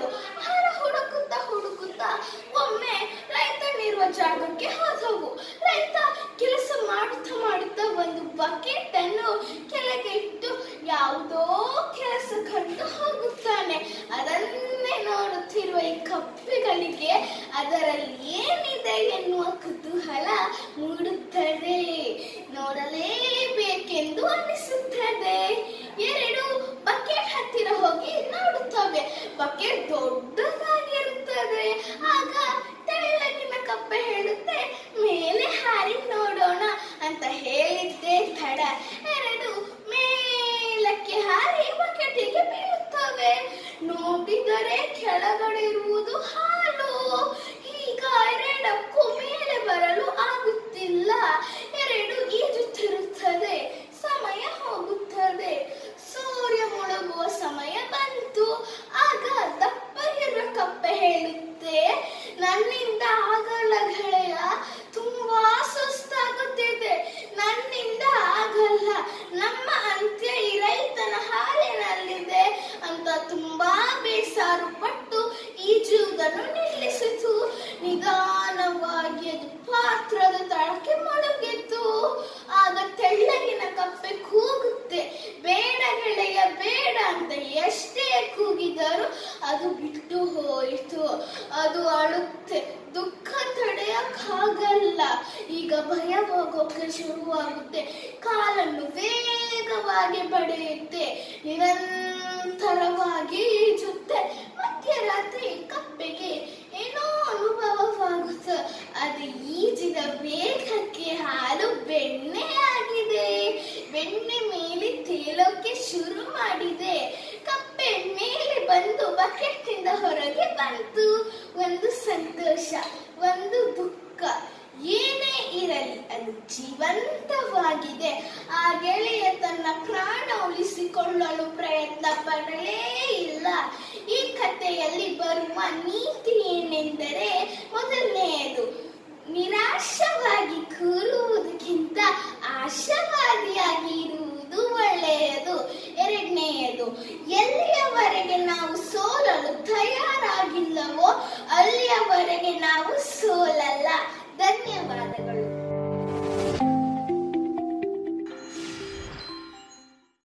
ಆಹಾರ ಹುಡುಕುತ್ತಾ ಹುಡುಕುತ್ತಾ ಒಮ್ಮೆ ರೈತನಿರುವ ಜಾಗಕ್ಕೆ ಹೋದವು ರೈತ ಕೆಲಸ ಮಾಡುತ್ತಾ ಮಾಡುತ್ತಾ ಒಂದು ಬಕೆಟ್ ಅನ್ನು ಕೆಳಗೆ ಇಟ್ಟು ಯಾವುದೋ ಕೆಲಸ ಕಂಡು ಹೋಗುತ್ತಾನೆ ಅದನ್ನೇ ನೋಡುತ್ತಿರುವ ಈ ಕಪ್ಪೆಗಳಿಗೆ ಅದರಲ್ಲಿ ಏನಿದೆ ಎನ್ನುವ ಕುತೂಹಲ ಮೂಡುತ್ತದೆ ನೋಡಲೇಬೇಕೆಂದು ಅನಿಸುತ್ತದೆ ಎರಡು ಬಕೆಟ್ ಹತ್ತಿರ ಹೋಗಿ ನೋಡುತ್ತವೆ ಬಕೆಟ್ ದೊಡ್ಡದಾಗಿರುತ್ತದೆ ಆಗ ತೆಳ್ಳಗಿನ ಕಪ್ಪೆ ಹೇಳುತ್ತೆ ಮೇಲೆ ಹಾರಿ ನೋಡೋಣ ಅಂತ ಹೇಳಿದ್ದೆ ತಡ ಎರಡು ಮೇಲಕ್ಕೆ ಹಾರಿ ಬಕೆಟಿಗೆ ಬೀಳುತ್ತವೆ ನೋಡಿದರೆ ಕೆಳಗಡೆ ಇರುವುದು ಹಾಲು ಈಗ ಎರಡಕ್ಕೂ ಮೇಲೆ ಬರಲು ಆಗುತ್ತಿಲ್ಲ ಎರಡು ಈಜುತ್ತಿರುತ್ತದೆ ಸಮಯ ಹೋಗುತ್ತದೆ ಸೂರ್ಯ ಮುಳುಗುವ ಸಮಯ ಬಂತು ಆಗ ದಪ್ಪಗಿರುವ ಕಪ್ಪೆ ಹೇಳುತ್ತೆ ನನ್ನಿಂದ ಆಗಲ್ಲ ಗೆಳೆಯ ತುಂಬಾ ಸುಸ್ತಾಗುತ್ತಿದೆ ನನ್ನಿಂದ ಆಗಲ್ಲ ನಮ್ಮ ಅಂತ್ಯ ಈ ರೈತನ ಹಾಲಿನಲ್ಲಿದೆ ಅಂತ ತುಂಬಾ ಬೇಸಾರು ಪಟ್ಟು ಈಜುವುದನ್ನು ನಿಲ್ಲಿಸಿತು ನಿಧಾನವಾಗಿ ಅದು ಪಾತ್ರದ ತಳಕ್ಕೆ ಮುಳುಗಿತು ಆಗ ತೆಳ್ಳಗಿನ ಕಪ್ಪೆ ಕೂಗುತ್ತೆ ಬೇಡ ಗೆಳೆಯ ಬೇಡ ಅಂತ ಎಷ್ಟೇ ಕೂಗಿದರೂ ಅದು ಬಿಟ್ಟು ಹೋಯಿತು ಅದು ಅಳುತ್ತೆ ದುಃಖ ತಡೆಯಕ್ಕಾಗಲ್ಲ ಈಗ ಭಯವಾಗೋಕೆ ಶುರುವಾಗುತ್ತೆ ಕಾಲನ್ನು ವೇಗವಾಗಿ ಬಡಿಯುತ್ತೆ ನಿರಂತರವಾಗಿ ಈಜುತ್ತೆ ಮಧ್ಯರಾತ್ರಿ ಕಪ್ಪೆಗೆ ಏನೋ ಅನುಭವವಾಗುತ್ತೆ ಅದು ಈಜಿದ ವೇಗಕ್ಕೆ ಹಾಲು ಬೆಣ್ಣೆ ಆಗಿದೆ ಬೆಣ್ಣೆ ಮೇಲೆ ತೇಲೋಕೆ ಶುರು ಮಾಡಿದೆ ಕಪ್ಪೆ ಮೇಲೆ ಬಂದು ಬಕೆಟ್ನಿಂದ ಹೊರಗೆ ಬಂತು ಒಂದು ಸಂತೋಷ ಒಂದು ದುಃಖ ಏನೇ ಇರಲಿ ಅದು ಜೀವಂತವಾಗಿದೆ ಆ ಗೆಳೆಯ ತನ್ನ ಪ್ರಾಣ ಉಳಿಸಿಕೊಳ್ಳಲು ಪ್ರಯತ್ನ ಪಡಲೇ ಇಲ್ಲ ಈ ಕಥೆಯಲ್ಲಿ ಬರುವ ನೀತಿ ಏನೆಂದರೆ ಮೊದಲನೆಯದು ನಿರಾಶವಾಗಿ ಕೂರುವುದಕ್ಕಿಂತ ಆಶಾವಾದಿಯಾಗಿ ಇರುವುದು ಒಳ್ಳೆಯದು ಎರಡನೆಯದು ಎಲ್ಲಿಯವರೆಗೆ ನಾವು ಸೋಲಲು ತಯಾರಾಗಿಲ್ಲವೋ ಅಲ್ಲಿಯವರೆಗೆ ನಾವು ಸೋಲಲ್ಲ